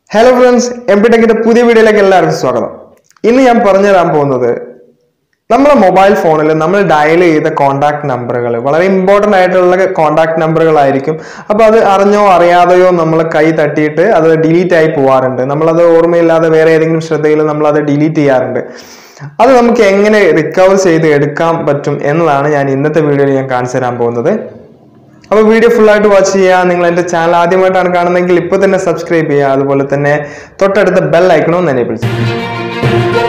hello friends M P ടെക്കിന്റെ പുതിയ വീഡിയോയിലേക്ക് എല്ലാവർക്കും സ്വാഗതം ഇന്ന് ഞാൻ പറഞ്ഞു തരാൻ പോകുന്നത് നമ്മുടെ മൊബൈൽ ഫോണിൽ നമ്മൾ ഡയൽ ചെയ്ത കോൺടാക്ട് നമ്പറുകൾ വളരെ ഇമ്പോർട്ടൻ്റ് ആയിട്ടുള്ള കോൺടാക്ട് നമ്പറുകളായിരിക്കും അപ്പോൾ അത് അറിഞ്ഞോ അറിയാതെയോ നമ്മൾ കൈ തട്ടിയിട്ട് അത് ഡിലീറ്റ് ആയി പോവാറുണ്ട് നമ്മളത് ഓർമ്മയില്ലാതെ വേറെ ഏതെങ്കിലും ശ്രദ്ധയിൽ നമ്മൾ അത് ഡിലീറ്റ് ചെയ്യാറുണ്ട് അത് നമുക്ക് എങ്ങനെ റിക്കവർ ചെയ്ത് എടുക്കാൻ പറ്റും എന്നതാണ് ഞാൻ ഇന്നത്തെ വീഡിയോയിൽ ഞാൻ കാണിച്ചു തരാൻ പോകുന്നത് അപ്പോൾ വീഡിയോ ഫുൾ ആയിട്ട് വാച്ച് ചെയ്യുക നിങ്ങൾ എൻ്റെ ചാനൽ ആദ്യമായിട്ടാണ് കാണുന്നതെങ്കിൽ ഇപ്പോൾ തന്നെ സബ്സ്ക്രൈബ് ചെയ്യുക അതുപോലെ തന്നെ തൊട്ടടുത്ത ബെൽ ഐക്കണും ഒന്ന് എനേബിൾ ചെയ്യുക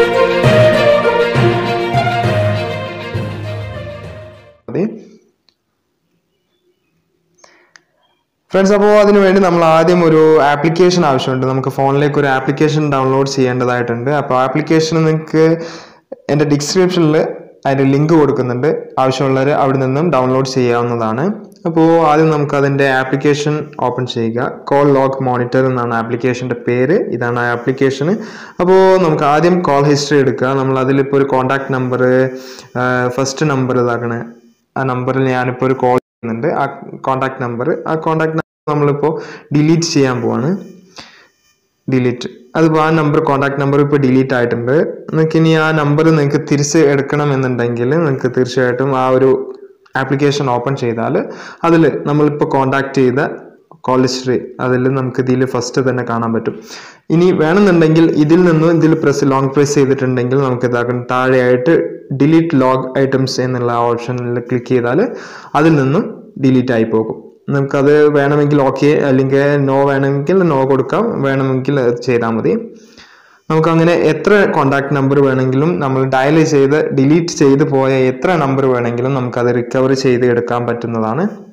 മതി ഫ്രണ്ട്സ് അപ്പോൾ അതിന് വേണ്ടി നമ്മൾ ആദ്യം ഒരു ആപ്ലിക്കേഷൻ ആവശ്യമുണ്ട് നമുക്ക് ഫോണിലേക്ക് ഒരു ആപ്ലിക്കേഷൻ ഡൗൺലോഡ് ചെയ്യേണ്ടതായിട്ടുണ്ട് അപ്പോൾ ആപ്ലിക്കേഷൻ നിങ്ങൾക്ക് എൻ്റെ ഡിസ്ക്രിപ്ഷനിൽ അതിൻ്റെ ലിങ്ക് കൊടുക്കുന്നുണ്ട് ആവശ്യമുള്ളവർ അവിടെ നിന്നും ഡൗൺലോഡ് ചെയ്യാവുന്നതാണ് അപ്പോൾ ആദ്യം നമുക്ക് അതിൻ്റെ ആപ്ലിക്കേഷൻ ഓപ്പൺ ചെയ്യുക കോൾ ലോഗ് മോണിറ്റർ എന്നാണ് ആപ്ലിക്കേഷൻ്റെ പേര് ഇതാണ് ആ ആപ്ലിക്കേഷൻ അപ്പോൾ നമുക്ക് ആദ്യം കോൾ ഹിസ്റ്ററി എടുക്കുക നമ്മൾ അതിലിപ്പോൾ ഒരു കോൺടാക്ട് നമ്പർ ഫസ്റ്റ് നമ്പർ ഇതാക്കണേ ആ നമ്പറിൽ ഞാനിപ്പോൾ ഒരു കോൾ ചെയ്യുന്നുണ്ട് ആ കോൺടാക്ട് നമ്പർ ആ കോൺടാക്ട് നമ്പർ നമ്മളിപ്പോൾ ഡിലീറ്റ് ചെയ്യാൻ പോവാണ് ഡിലീറ്റ് അതിപ്പോൾ ആ നമ്പർ കോൺടാക്ട് നമ്പർ ഇപ്പോൾ ഡിലീറ്റ് ആയിട്ടുണ്ട് നിങ്ങൾക്ക് ഇനി ആ നമ്പർ നിങ്ങൾക്ക് തിരിച്ച് എടുക്കണം എന്നുണ്ടെങ്കിൽ നിങ്ങൾക്ക് തീർച്ചയായിട്ടും ആ ഒരു ആപ്ലിക്കേഷൻ ഓപ്പൺ ചെയ്താൽ അതിൽ നമ്മളിപ്പോൾ കോൺടാക്ട് ചെയ്ത കോൾ ഹിസ്റ്ററി അതിൽ നമുക്ക് ഇതിൽ ഫസ്റ്റ് തന്നെ കാണാൻ പറ്റും ഇനി വേണമെന്നുണ്ടെങ്കിൽ ഇതിൽ നിന്ന് ഇതിൽ പ്രസ് ലോങ് പ്രസ് ചെയ്തിട്ടുണ്ടെങ്കിൽ നമുക്ക് ഇതാക്കണം താഴെയായിട്ട് ഡിലീറ്റ് ലോഗ് ഐറ്റംസ് എന്നുള്ള ഓപ്ഷനിൽ ക്ലിക്ക് ചെയ്താൽ അതിൽ നിന്നും ഡിലീറ്റ് ആയി പോകും നമുക്കത് വേണമെങ്കിൽ ഓക്കെ അല്ലെങ്കിൽ നോ വേണമെങ്കിൽ നോ കൊടുക്കാം വേണമെങ്കിൽ അത് ചെയ്താൽ മതി നമുക്കങ്ങനെ എത്ര കോണ്ടാക്ട് നമ്പർ വേണമെങ്കിലും നമ്മൾ ഡയൽ ചെയ്ത് ഡിലീറ്റ് ചെയ്ത് പോയ എത്ര നമ്പർ വേണമെങ്കിലും നമുക്കത് റിക്കവർ ചെയ്ത് എടുക്കാൻ പറ്റുന്നതാണ്